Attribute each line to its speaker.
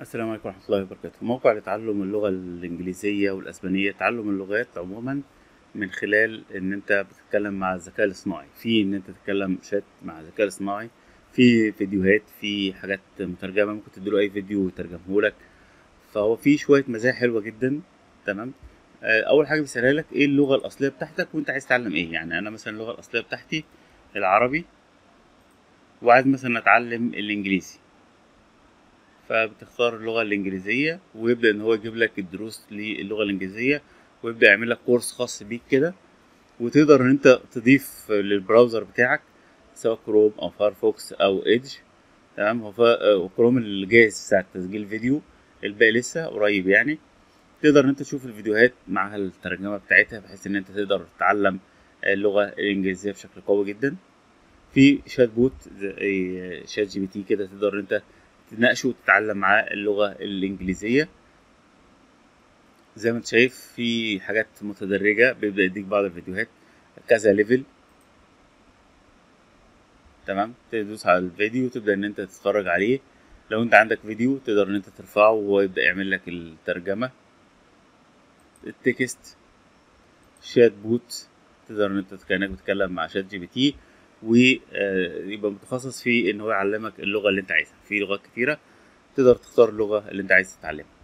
Speaker 1: السلام عليكم ورحمة الله وبركاته موقع لتعلم اللغة الإنجليزية والأسبانية تعلم اللغات عموما من خلال إن أنت بتتكلم مع الذكاء الاصطناعي في إن أنت تتكلم شات مع الذكاء الاصطناعي في فيديوهات في حاجات مترجمة ممكن تديله أي فيديو ويترجمه لك فهو في شوية مزايا حلوة جدا تمام آه، أول حاجة بيسألها لك إيه اللغة الأصلية بتاعتك وأنت عايز تتعلم إيه يعني أنا مثلا اللغة الأصلية بتاعتي العربي وعايز مثلا أتعلم الإنجليزي فبتختار اللغة الإنجليزية ويبدأ إن هو يجيب لك الدروس للغة الإنجليزية ويبدأ يعمل لك كورس خاص بيك كده وتقدر إن أنت تضيف للبراوزر بتاعك سواء كروم أو فايرفوكس أو إيدج تمام هو فا- كروم الجاهز ساعة تسجيل فيديو الباقي لسه قريب يعني تقدر إن أنت تشوف الفيديوهات مع الترجمة بتاعتها بحيث إن أنت تقدر تتعلم اللغة الإنجليزية بشكل قوي جدا في شات بوت زي شات جي بي تي كده تقدر إن أنت تناقشه وتتعلم معاه اللغة الإنجليزية زي ما انت شايف في حاجات متدرجة بيبدأ يديك بعض الفيديوهات كذا ليفل تمام تدوس على الفيديو وتبدأ ان انت تتفرج عليه لو انت عندك فيديو تقدر ان انت ترفعه وهو يبدأ يعمل لك الترجمة التكست شات بوت تقدر ان انت كأنك بتتكلم مع شات جي بي تي ويبقى متخصص في ان هو يعلمك اللغة اللي انت عايزها في لغات كتيرة تقدر تختار اللغة اللي انت عايز تتعلمها